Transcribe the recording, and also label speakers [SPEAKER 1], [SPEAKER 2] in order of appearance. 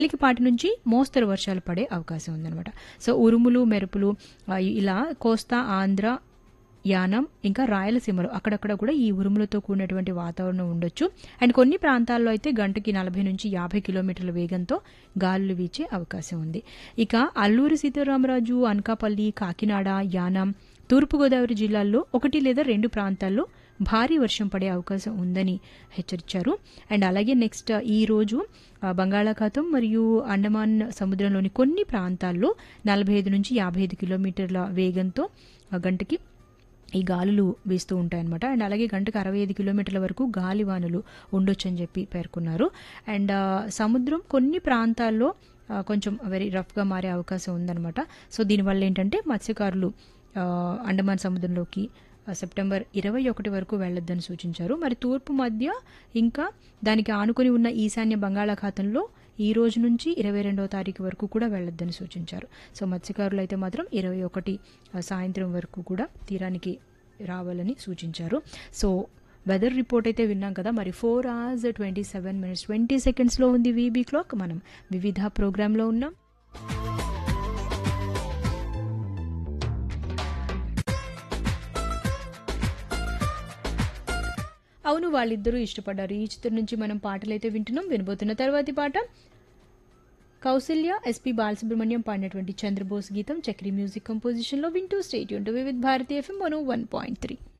[SPEAKER 1] తేలికపాటి నుంచి మోస్తరు వర్షాలు పడే అవకాశం ఉందన్నమాట సో ఉరుములు మెరుపులు ఆ, ఇలా కోస్తా ఆంధ్ర యానం ఇంకా రాయలసీమలో అక్కడక్కడ కూడా ఈ ఉరుములతో కూడినటువంటి వాతావరణం ఉండొచ్చు అండ్ కొన్ని ప్రాంతాల్లో అయితే గంటకి నలభై నుంచి యాభై కిలోమీటర్ల వేగంతో గాలులు వీచే అవకాశం ఉంది ఇక అల్లూరి సీతారామరాజు అనకాపల్లి కాకినాడ యానం తూర్పుగోదావరి జిల్లాల్లో ఒకటి లేదా రెండు ప్రాంతాల్లో భారీ వర్షం పడే అవకాశం ఉందని హెచ్చరించారు అండ్ అలాగే నెక్స్ట్ ఈ రోజు ఆ, బంగాళాఖాతం మరియు అండమాన్ సముద్రంలోని కొన్ని ప్రాంతాల్లో నలభై ఐదు నుంచి యాభై ఐదు కిలోమీటర్ల వేగంతో ఆ, గంటకి ఈ గాలులు వీస్తూ ఉంటాయన్నమాట అండ్ అలాగే గంటకు అరవై ఐదు కిలోమీటర్ల వరకు గాలివానలు ఉండొచ్చని చెప్పి పేర్కొన్నారు అండ్ ఆ, సముద్రం కొన్ని ప్రాంతాల్లో ఆ, కొంచెం వెరీ రఫ్గా మారే అవకాశం ఉందన్నమాట సో దీనివల్ల ఏంటంటే మత్స్యకారులు ఆ, అండమాన్ సముద్రంలోకి ఆ, సెప్టెంబర్ ఇరవై ఒకటి వరకు వెళ్ళొద్దని సూచించారు మరి తూర్పు మధ్య ఇంకా దానికి ఆనుకొని ఉన్న ఈశాన్య బంగాళాఖాతంలో ఈ రోజు నుంచి ఇరవై రెండవ తారీఖు వరకు కూడా వెళ్ళొద్దని సూచించారు సో మత్స్యకారులు అయితే మాత్రం ఇరవై ఒకటి సాయంత్రం వరకు కూడా తీరానికి రావాలని సూచించారు సో వెదర్ రిపోర్ట్ అయితే విన్నాం కదా మరి four hours twenty seven minutes twenty సెకండ్స్లో ఉంది వీబీ క్లాక్ మనం వివిధ ప్రోగ్రాంలో ఉన్నాం అవును వాళ్ళిద్దరూ ఇష్టపడ్డారు ఈ చిత్రం నుంచి మనం పాటలు అయితే వింటున్నాం వినబోతున్న తర్వాతి పాట కౌసల్య ఎస్పి బాలసుబ్రహ్మణ్యం పాడినటువంటి చంద్రబోస్ గీతం చక్రి మ్యూజిక్ కంపోజిషన్లో వింటూ స్టేట్ యూన్ to with Bharati FM one one point three